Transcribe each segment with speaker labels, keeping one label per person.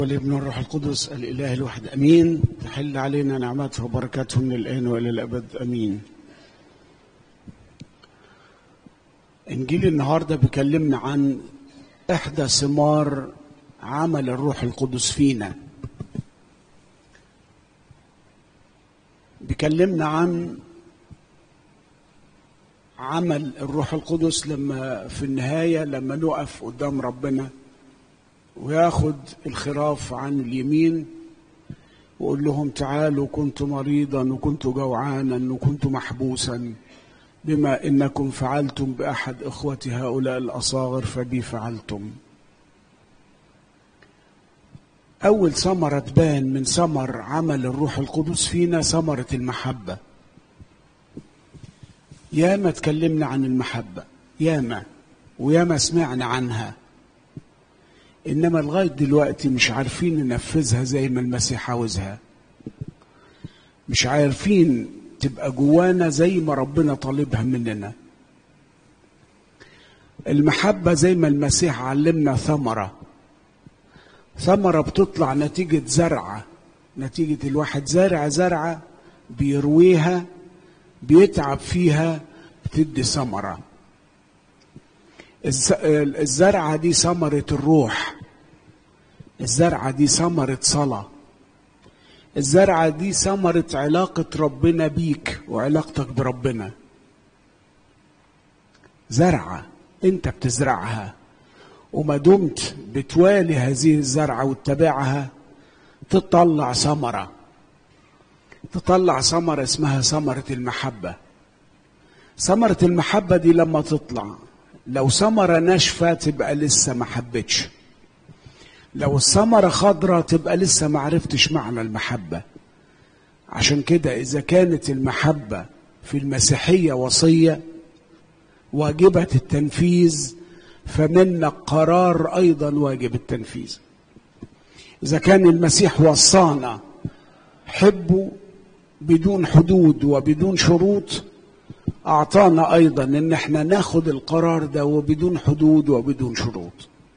Speaker 1: والابن والروح القدس الإله الواحد أمين تحل علينا نعمته وبركاته من الآن وإلى الأبد أمين إنجيل النهاردة بيكلمنا عن إحدى ثمار عمل الروح القدس فينا بيكلمنا عن عمل الروح القدس لما في النهاية لما نقف قدام ربنا وياخد الخراف عن اليمين ويقول لهم تعالوا كنت مريضا وكنت جوعانا وكنت محبوسا بما انكم فعلتم باحد اخوتي هؤلاء الاصاغر فبي فعلتم اول ثمره تبان من ثمر عمل الروح القدس فينا ثمره المحبه ياما اتكلمنا عن المحبه ياما وياما سمعنا عنها انما لغايه دلوقتي مش عارفين ننفذها زي ما المسيح عاوزها مش عارفين تبقى جوانا زي ما ربنا طالبها مننا المحبة زي ما المسيح علمنا ثمرة ثمرة بتطلع نتيجة زرعة نتيجة الواحد زارع زرعة بيرويها بيتعب فيها بتدي ثمرة الزرعة دي ثمرة الروح الزرعة دي ثمرة صلاة الزرعة دي ثمرة علاقة ربنا بيك وعلاقتك بربنا زرعة انت بتزرعها وما دمت بتوالي هذه الزرعة وتتابعها تطلع ثمرة تطلع ثمرة اسمها ثمرة المحبة ثمرة المحبة دي لما تطلع لو ثمرة ناشفة تبقى لسه ما حبتش لو الثمرة خضرة تبقى لسه ما عرفتش معنى المحبة عشان كده إذا كانت المحبة في المسيحية وصية واجبة التنفيذ فمنا قرار أيضا واجب التنفيذ إذا كان المسيح وصانا حبوا بدون حدود وبدون شروط أعطانا أيضا إن احنا ناخد القرار ده وبدون حدود وبدون شروط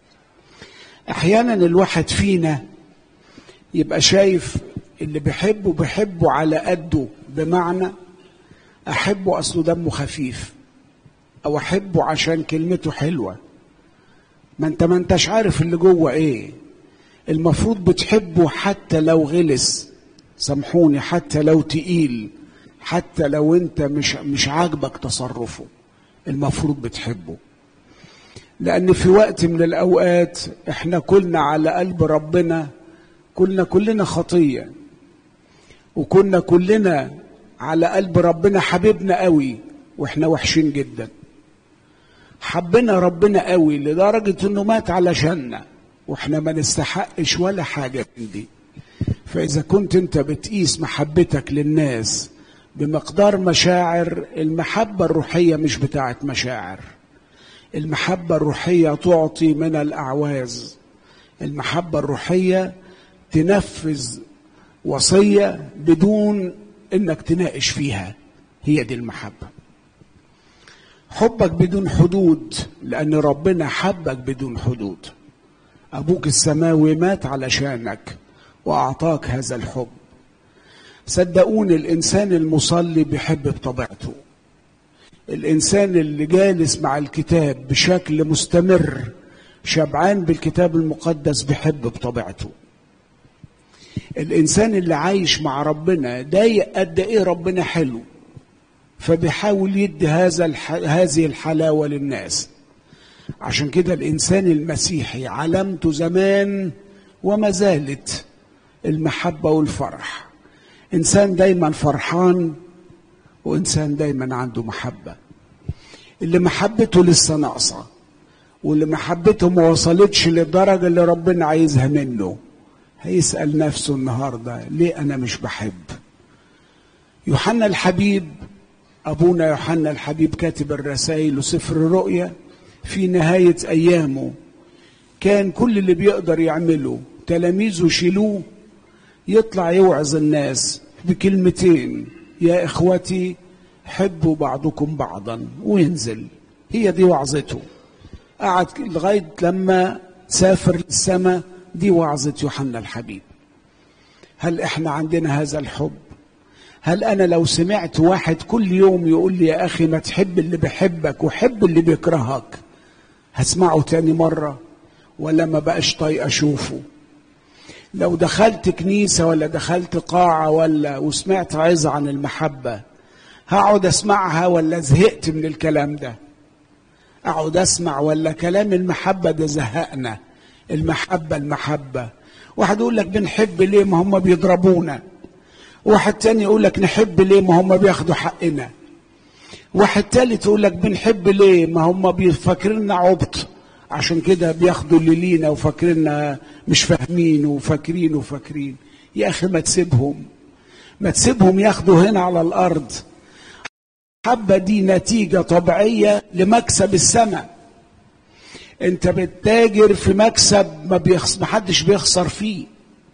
Speaker 1: أحيانا الواحد فينا يبقى شايف اللي بيحبه بيحبه على قده بمعنى أحبه أصله دمه خفيف أو أحبه عشان كلمته حلوة ما أنت ما أنتش عارف اللي جوه إيه المفروض بتحبه حتى لو غلس سامحوني حتى لو تقيل حتى لو انت مش مش عاجبك تصرفه المفروض بتحبه لان في وقت من الاوقات احنا كلنا على قلب ربنا كلنا كلنا خطيه وكنا كلنا على قلب ربنا حبيبنا قوي واحنا وحشين جدا حبنا ربنا قوي لدرجه انه مات علشاننا واحنا ما نستحقش ولا حاجه من دي فاذا كنت انت بتقيس محبتك للناس بمقدار مشاعر المحبة الروحية مش بتاعت مشاعر المحبة الروحية تعطي من الأعواز المحبة الروحية تنفذ وصية بدون انك تناقش فيها هي دي المحبة حبك بدون حدود لأن ربنا حبك بدون حدود أبوك السماوي مات علشانك وأعطاك هذا الحب صدقوني الانسان المصلي بيحب بطبيعته الانسان اللي جالس مع الكتاب بشكل مستمر شبعان بالكتاب المقدس بيحب بطبيعته الانسان اللي عايش مع ربنا ضايق قد ايه ربنا حلو فبيحاول يدي هذا الح... هذه الحلاوه للناس عشان كده الانسان المسيحي علامته زمان وما زالت المحبه والفرح انسان دايما فرحان وانسان دايما عنده محبه اللي محبته لسه ناقصه واللي محبته ما وصلتش للدرجه اللي ربنا عايزها منه هيسال نفسه النهارده ليه انا مش بحب يوحنا الحبيب ابونا يوحنا الحبيب كاتب الرسائل وسفر الرؤيا في نهايه ايامه كان كل اللي بيقدر يعمله تلاميذه شيلوه يطلع يوعظ الناس بكلمتين يا اخوتي حبوا بعضكم بعضا وينزل هي دي وعظته قعد لغايه لما سافر للسماء دي وعظة يوحنا الحبيب هل احنا عندنا هذا الحب هل انا لو سمعت واحد كل يوم يقول لي يا اخي ما تحب اللي بيحبك وحب اللي بيكرهك هسمعه تاني مرة ولا ما بقاش طايق اشوفه لو دخلت كنيسة ولا دخلت قاعة ولا وسمعت عظة عن المحبة هقعد اسمعها ولا زهقت من الكلام ده اقعد اسمع ولا كلام المحبة ده زهقنا المحبة المحبة واحد يقول لك بنحب ليه ما هم بيضربونا واحد تاني يقول لك نحب ليه ما هم بياخدوا حقنا واحد تالت يقول لك بنحب ليه ما هم بيفكرنا عبط عشان كده بياخدوا اللي لينا وفاكريننا مش فاهمين وفاكرين وفاكرين يا اخي ما تسيبهم ما تسيبهم ياخدوا هنا على الارض المحبة دي نتيجة طبيعية لمكسب السماء انت بتتاجر في مكسب ما بيخس... محدش بيخسر فيه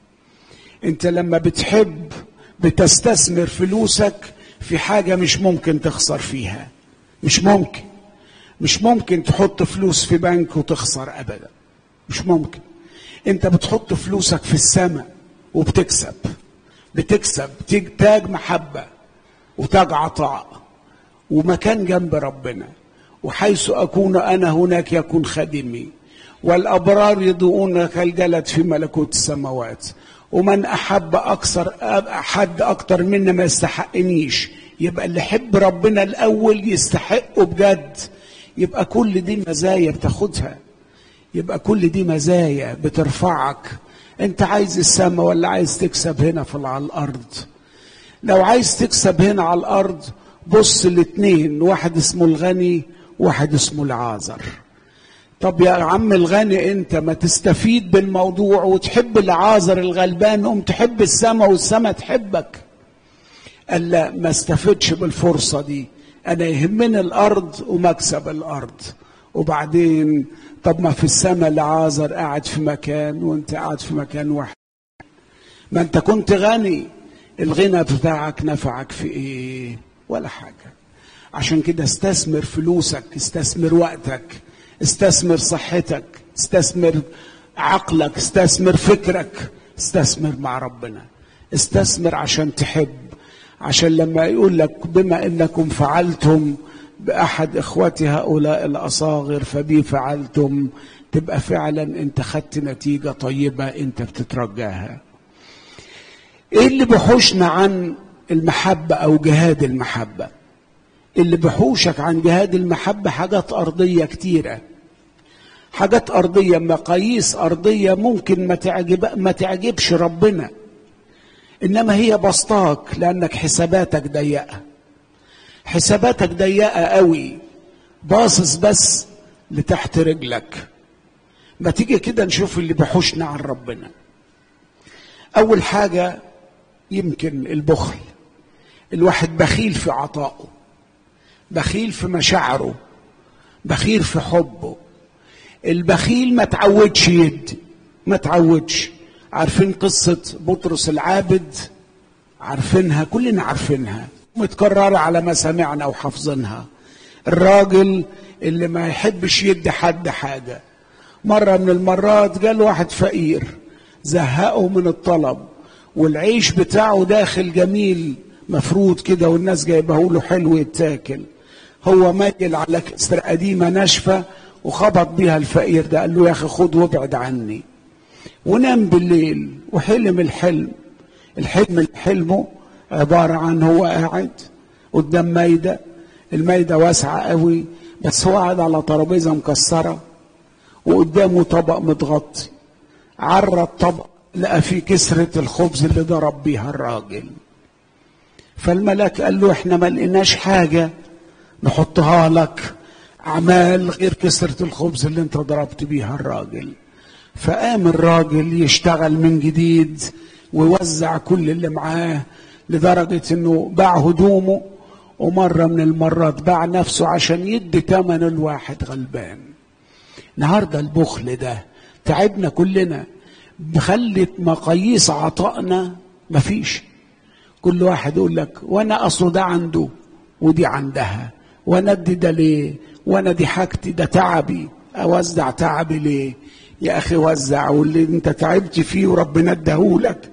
Speaker 1: انت لما بتحب بتستثمر فلوسك في حاجة مش ممكن تخسر فيها مش ممكن مش ممكن تحط فلوس في بنك وتخسر ابدا مش ممكن انت بتحط فلوسك في السماء وبتكسب بتكسب تاج محبة وتاج عطاء ومكان جنب ربنا وحيث أكون أنا هناك يكون خادمي والأبرار يضوءون كالجلد في ملكوت السماوات ومن أحب أكثر أحد أكتر منا ما يستحقنيش يبقى اللي يحب ربنا الأول يستحقه بجد يبقى كل دي مزايا بتاخدها يبقى كل دي مزايا بترفعك انت عايز السماء ولا عايز تكسب هنا في على الارض لو عايز تكسب هنا على الارض بص الاثنين واحد اسمه الغني واحد اسمه العازر طب يا عم الغني انت ما تستفيد بالموضوع وتحب العازر الغلبان قوم تحب السماء والسماء تحبك قال لا ما استفدش بالفرصة دي انا يهمني الارض ومكسب الارض وبعدين طب ما في السماء العازر قاعد في مكان وانت قاعد في مكان واحد ما انت كنت غني الغنى بتاعك نفعك في ايه ولا حاجة عشان كده استثمر فلوسك استثمر وقتك استثمر صحتك استثمر عقلك استثمر فكرك استثمر مع ربنا استثمر عشان تحب عشان لما يقول لك بما انكم فعلتم باحد اخوتي هؤلاء الاصاغر فبي فعلتم تبقى فعلا انت خدت نتيجه طيبه انت بتترجاها ايه اللي بحوشنا عن المحبه او جهاد المحبه اللي بحوشك عن جهاد المحبه حاجات ارضيه كتيره حاجات ارضيه مقاييس ارضيه ممكن ما تعجب ما تعجبش ربنا انما هي بسطاك لانك حساباتك ضيقه حساباتك ضيقه قوي باصص بس لتحت رجلك ما تيجي كده نشوف اللي بحوشنا عن ربنا اول حاجه يمكن البخل الواحد بخيل في عطائه بخيل في مشاعره بخيل في حبه البخيل ما تعودش يدي ما تعودش عارفين قصة بطرس العابد عارفينها كلنا عارفينها متكررة على مسامعنا وحافظينها الراجل اللي ما يحبش يدي حد حاجة مرة من المرات جال واحد فقير زهقه من الطلب والعيش بتاعه داخل جميل مفروض كده والناس جايبه له حلو يتاكل هو مايل على كسر قديمة ناشفة وخبط بيها الفقير ده قال له يا أخي خد وابعد عني ونام بالليل وحلم الحلم الحلم اللي حلمه عبارة عن هو قاعد قدام مايدة المايدة واسعة قوي بس هو قاعد على ترابيزة مكسرة وقدامه طبق متغطي عرى الطبق لقى فيه كسرة الخبز اللي ضرب بيها الراجل فالملاك قال له احنا ما لقيناش حاجة نحطها لك أعمال غير كسرة الخبز اللي انت ضربت بيها الراجل فقام الراجل يشتغل من جديد ويوزع كل اللي معاه لدرجة انه باع هدومه ومرة من المرات باع نفسه عشان يدي ثمن الواحد غلبان النهاردة البخل ده تعبنا كلنا بخلت مقاييس عطائنا مفيش كل واحد يقول لك وانا اصله ده عنده ودي عندها وانا ادي ده ليه وانا دي حاجتي ده تعبي اوزع تعبي ليه يا اخي وزع واللي انت تعبت فيه وربنا اداهولك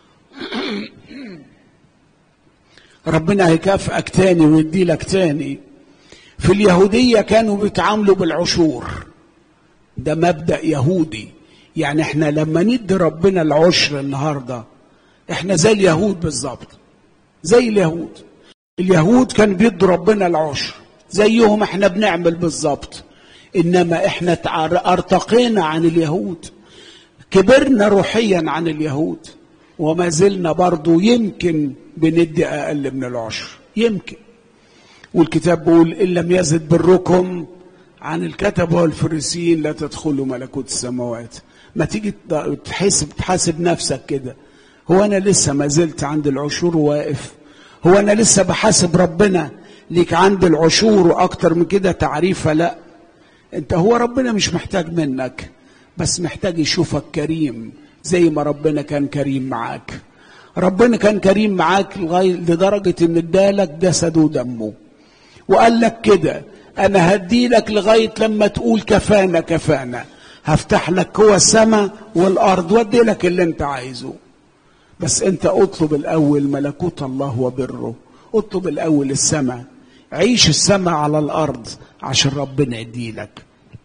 Speaker 1: ربنا هيكافئك تاني ويدي لك تاني في اليهودية كانوا بيتعاملوا بالعشور ده مبدأ يهودي يعني احنا لما ندي ربنا العشر النهاردة احنا زي اليهود بالظبط زي اليهود اليهود كان بيدوا ربنا العشر زيهم احنا بنعمل بالظبط انما احنا ارتقينا عن اليهود كبرنا روحيا عن اليهود وما زلنا برضو يمكن بندي اقل من العشر يمكن والكتاب بيقول ان لم يزد بركم عن الكتب والفريسيين لا تدخلوا ملكوت السماوات ما تيجي تحسب تحاسب نفسك كده هو انا لسه ما زلت عند العشور واقف هو انا لسه بحاسب ربنا ليك عند العشور واكتر من كده تعريفه لا انت هو ربنا مش محتاج منك بس محتاج يشوفك كريم زي ما ربنا كان كريم معاك ربنا كان كريم معاك لغايه لدرجه ان ادالك جسده ودمه وقال لك كده انا هدي لك لغايه لما تقول كفانا كفانا هفتح لك قوى السماء والارض وادي لك اللي انت عايزه بس انت اطلب الاول ملكوت الله وبره اطلب الاول السماء عيش السماء على الارض عشان ربنا يديلك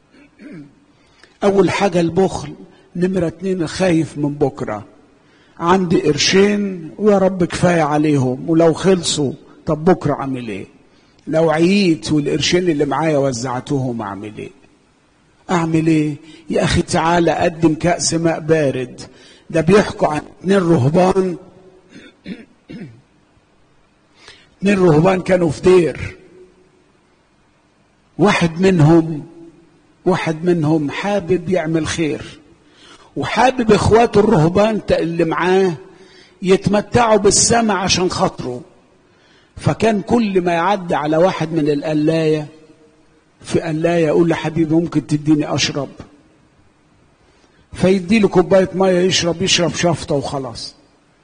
Speaker 1: اول حاجه البخل نمره اتنين خايف من بكره عندي قرشين ويا رب كفايه عليهم ولو خلصوا طب بكره اعمل ايه لو عييت والقرشين اللي معايا وزعتهم اعمل ايه اعمل ايه يا اخي تعالى قدم كاس ماء بارد ده بيحكوا عن اتنين رهبان اتنين رهبان كانوا في دير واحد منهم واحد منهم حابب يعمل خير وحابب اخواته الرهبان اللي معاه يتمتعوا بالسمع عشان خاطره فكان كل ما يعدي على واحد من القلايه في قلايه يقول له حبيبي ممكن تديني اشرب فيدي له كوبايه ميه يشرب يشرب شفطه وخلاص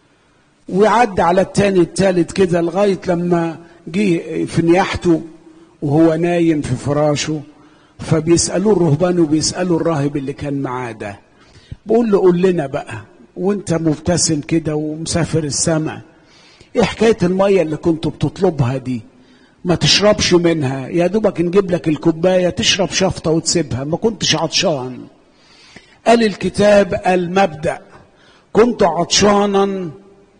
Speaker 1: ويعدي على التاني التالت كده لغايه لما جه في نياحته وهو نايم في فراشه فبيسالوه الرهبان وبيسالوا الراهب اللي كان معاه ده بقول له قول لنا بقى وانت مبتسم كده ومسافر السماء ايه حكايه الميه اللي كنت بتطلبها دي ما تشربش منها يا دوبك نجيب لك الكوبايه تشرب شفطه وتسيبها ما كنتش عطشان قال الكتاب المبدا كنت عطشانا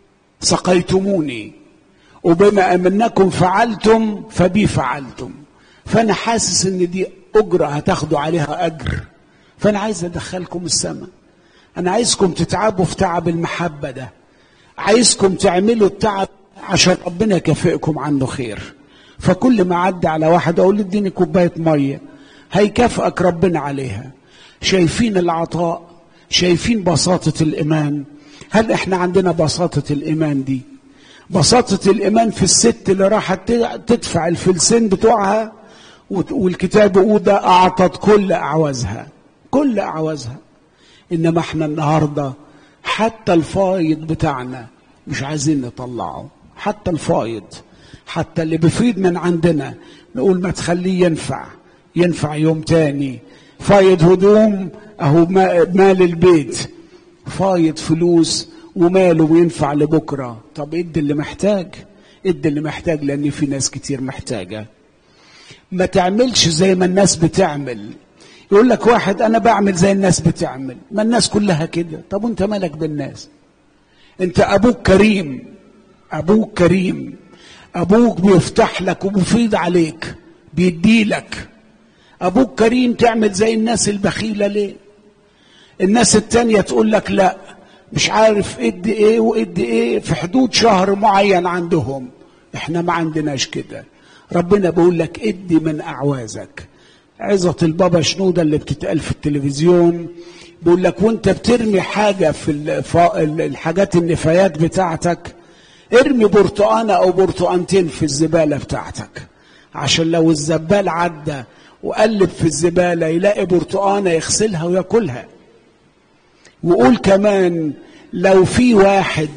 Speaker 1: سقيتموني وبما انكم فعلتم فبي فعلتم فانا حاسس ان دي اجره هتاخدوا عليها اجر فانا عايز ادخلكم السماء انا عايزكم تتعبوا في تعب المحبه ده عايزكم تعملوا التعب عشان ربنا يكافئكم عنه خير فكل ما عدى على واحد اقول له اديني كوبايه ميه هيكافئك ربنا عليها شايفين العطاء شايفين بساطه الايمان هل احنا عندنا بساطه الايمان دي بساطه الايمان في الست اللي راحت تدفع الفلسين بتوعها والكتاب يقول ده اعطت كل اعوازها كل اعوازها انما احنا النهارده حتى الفايض بتاعنا مش عايزين نطلعه حتى الفايض حتى اللي بيفيض من عندنا نقول ما تخليه ينفع ينفع يوم تاني فايض هدوم اهو مال البيت فايض فلوس وماله بينفع لبكره طب ادي اللي محتاج ادي اللي محتاج لان في ناس كتير محتاجه ما تعملش زي ما الناس بتعمل يقول لك واحد انا بعمل زي الناس بتعمل ما الناس كلها كده طب وانت مالك بالناس انت ابوك كريم ابوك كريم ابوك بيفتح لك وبيفيض عليك بيدي لك ابوك كريم تعمل زي الناس البخيله ليه الناس التانية تقول لك لا مش عارف ادي ايه وادي ايه في حدود شهر معين عندهم احنا ما عندناش كده ربنا بيقول لك ادي من اعوازك عظة البابا شنودة اللي بتتقال في التلفزيون بيقول لك وانت بترمي حاجة في الحاجات النفايات بتاعتك ارمي برتقانة او برتقانتين في الزبالة بتاعتك عشان لو الزبال عدى وقلب في الزبالة يلاقي برتقانة يغسلها وياكلها وقول كمان لو في واحد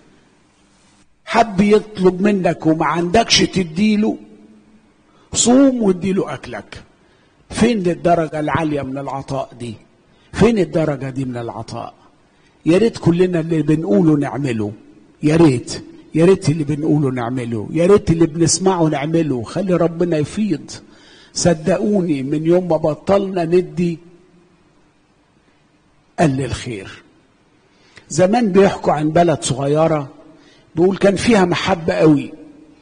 Speaker 1: حب يطلب منك وما عندكش تديله صوم واديله اكلك فين الدرجة العالية من العطاء دي فين الدرجة دي من العطاء يا ريت كلنا اللي بنقوله نعمله يا ريت يا ريت اللي بنقوله نعمله يا ريت اللي بنسمعه نعمله خلي ربنا يفيض صدقوني من يوم ما بطلنا ندي قل الخير زمان بيحكوا عن بلد صغيرة بيقول كان فيها محبة قوي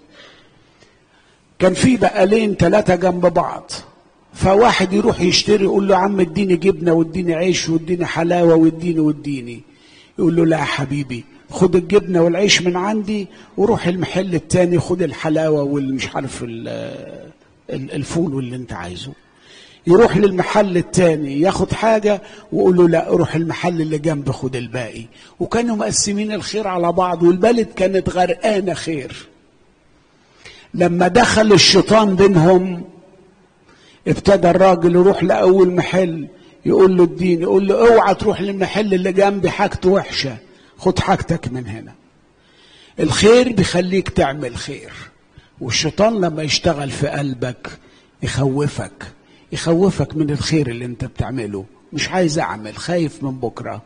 Speaker 1: كان في بقالين ثلاثة جنب بعض فواحد يروح يشتري يقول له يا عم اديني جبنة واديني عيش واديني حلاوة واديني واديني يقول له لا يا حبيبي خد الجبنة والعيش من عندي وروح المحل التاني خد الحلاوة والمش عارف الفول واللي انت عايزه يروح للمحل التاني ياخد حاجة ويقول له لا روح المحل اللي جنب خد الباقي وكانوا مقسمين الخير على بعض والبلد كانت غرقانة خير لما دخل الشيطان بينهم ابتدى الراجل يروح لأول محل يقول له اديني يقول له اوعى تروح للمحل اللي جنبي حاجته وحشة خد حاجتك من هنا الخير بيخليك تعمل خير والشيطان لما يشتغل في قلبك يخوفك يخوفك من الخير اللي انت بتعمله مش عايز اعمل خايف من بكره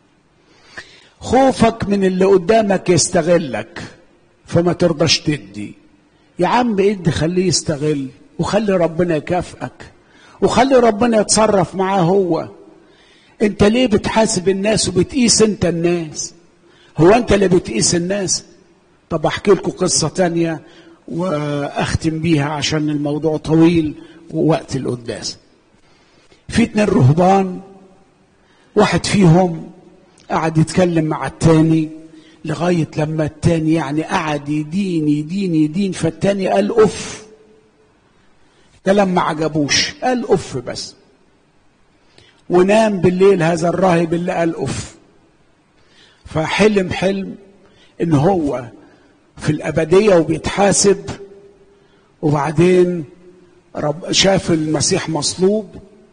Speaker 1: خوفك من اللي قدامك يستغلك فما ترضاش تدي يا عم ادي خليه يستغل وخلي ربنا يكافئك وخلي ربنا يتصرف معاه هو انت ليه بتحاسب الناس وبتقيس انت الناس هو انت اللي بتقيس الناس طب احكي لكم قصة تانية واختم بيها عشان الموضوع طويل ووقت القداس في اتنين رهبان واحد فيهم قعد يتكلم مع التاني لغاية لما التاني يعني قعد يدين يدين يدين فالتاني قال اف كلام ما عجبوش قال اف بس ونام بالليل هذا الراهب اللي قال اف فحلم حلم ان هو في الابديه وبيتحاسب وبعدين رب شاف المسيح مصلوب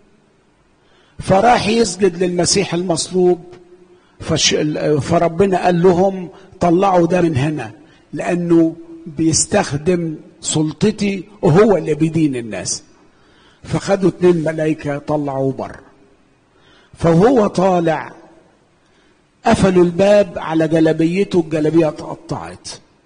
Speaker 1: فراح يسجد للمسيح المصلوب فش فربنا قال لهم طلعوا ده من هنا لانه بيستخدم سلطتي وهو اللي بيدين الناس فخدوا اتنين ملائكه طلعوه بره فهو طالع قفلوا الباب على جلبيته الجلبيه اتقطعت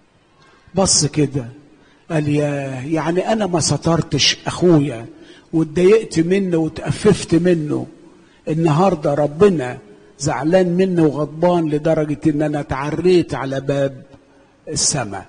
Speaker 1: بص كده قال يا يعني انا ما سترتش اخويا واتضايقت منه وتأففت منه النهارده ربنا زعلان منه وغضبان لدرجه ان انا اتعريت على باب السماء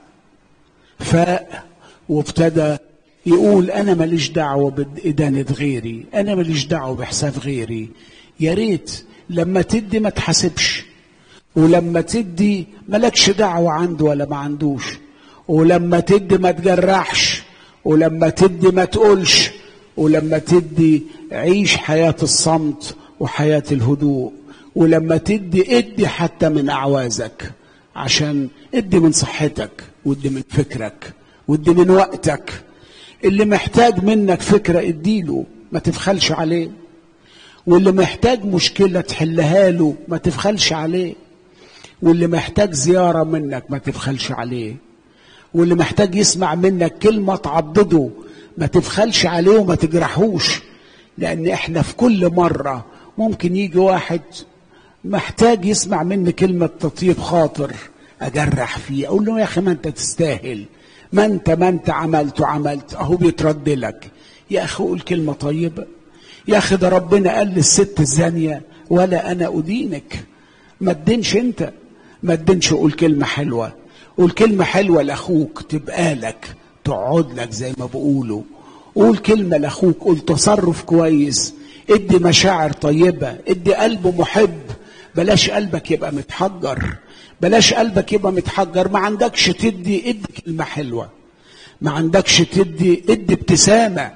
Speaker 1: فاق وابتدى يقول انا ماليش دعوه بادانه غيري انا ماليش دعوه بحساب غيري يا ريت لما تدي ما تحاسبش ولما تدي مالكش دعوه عنده ولا ما عندوش ولما تدي ما تجرحش ولما تدي ما تقولش ولما تدي عيش حياة الصمت وحياة الهدوء ولما تدي ادي حتى من أعوازك عشان ادي من صحتك وادي من فكرك وادي من وقتك اللي محتاج منك فكرة اديله ما تبخلش عليه واللي محتاج مشكلة تحلها له ما تبخلش عليه واللي محتاج زيارة منك ما تبخلش عليه واللي محتاج يسمع منك كلمة تعضده ما تبخلش عليه وما تجرحوش لأن احنا في كل مرة ممكن يجي واحد محتاج يسمع مني كلمة تطيب خاطر أجرح فيه أقول له يا أخي ما أنت تستاهل ما أنت ما أنت عملت وعملت أهو بيترد لك يا أخي قول كلمة طيبة يا أخي ده ربنا قال للست الزانية ولا أنا أدينك ما تدينش أنت ما تدينش قول كلمة حلوة قول كلمة حلوة لأخوك تبقى لك تقعد لك زي ما بيقولوا قول كلمة لأخوك قول تصرف كويس ادي مشاعر طيبة ادي قلب محب بلاش قلبك يبقى متحجر بلاش قلبك يبقى متحجر ما عندكش تدي ادي كلمة حلوة ما عندكش تدي ادي ابتسامة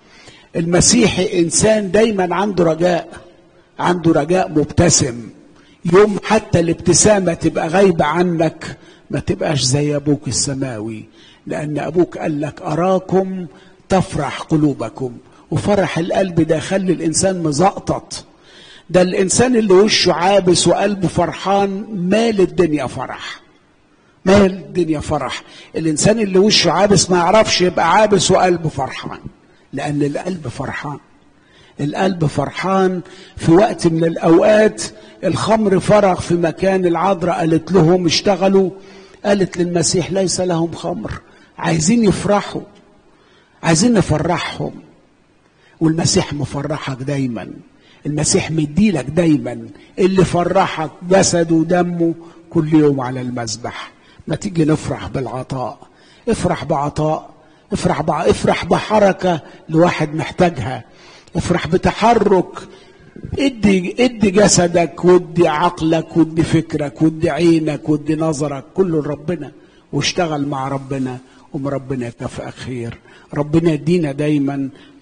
Speaker 1: المسيحي إنسان دايما عنده رجاء عنده رجاء مبتسم يوم حتى الابتسامة تبقى غايبة عنك ما تبقاش زي أبوك السماوي لأن أبوك قال لك أراكم تفرح قلوبكم وفرح القلب ده يخلي الإنسان مزقطط ده الإنسان اللي وشه عابس وقلبه فرحان مال الدنيا فرح مال الدنيا فرح الإنسان اللي وشه عابس ما يعرفش يبقى عابس وقلبه فرحان لأن القلب فرحان القلب فرحان في وقت من الأوقات الخمر فرغ في مكان العذراء قالت لهم اشتغلوا قالت للمسيح ليس لهم خمر عايزين يفرحوا عايزين نفرحهم والمسيح مفرحك دايما المسيح مديلك دايما اللي فرحك جسده ودمه كل يوم على المذبح ما تيجي نفرح بالعطاء افرح بعطاء افرح بع... افرح بحركة لواحد محتاجها افرح بتحرك ادي ادي جسدك وادي عقلك وادي فكرك وادي عينك وادي نظرك كله لربنا واشتغل مع ربنا وم ربنا يكافئك خير ربنا يدينا دايما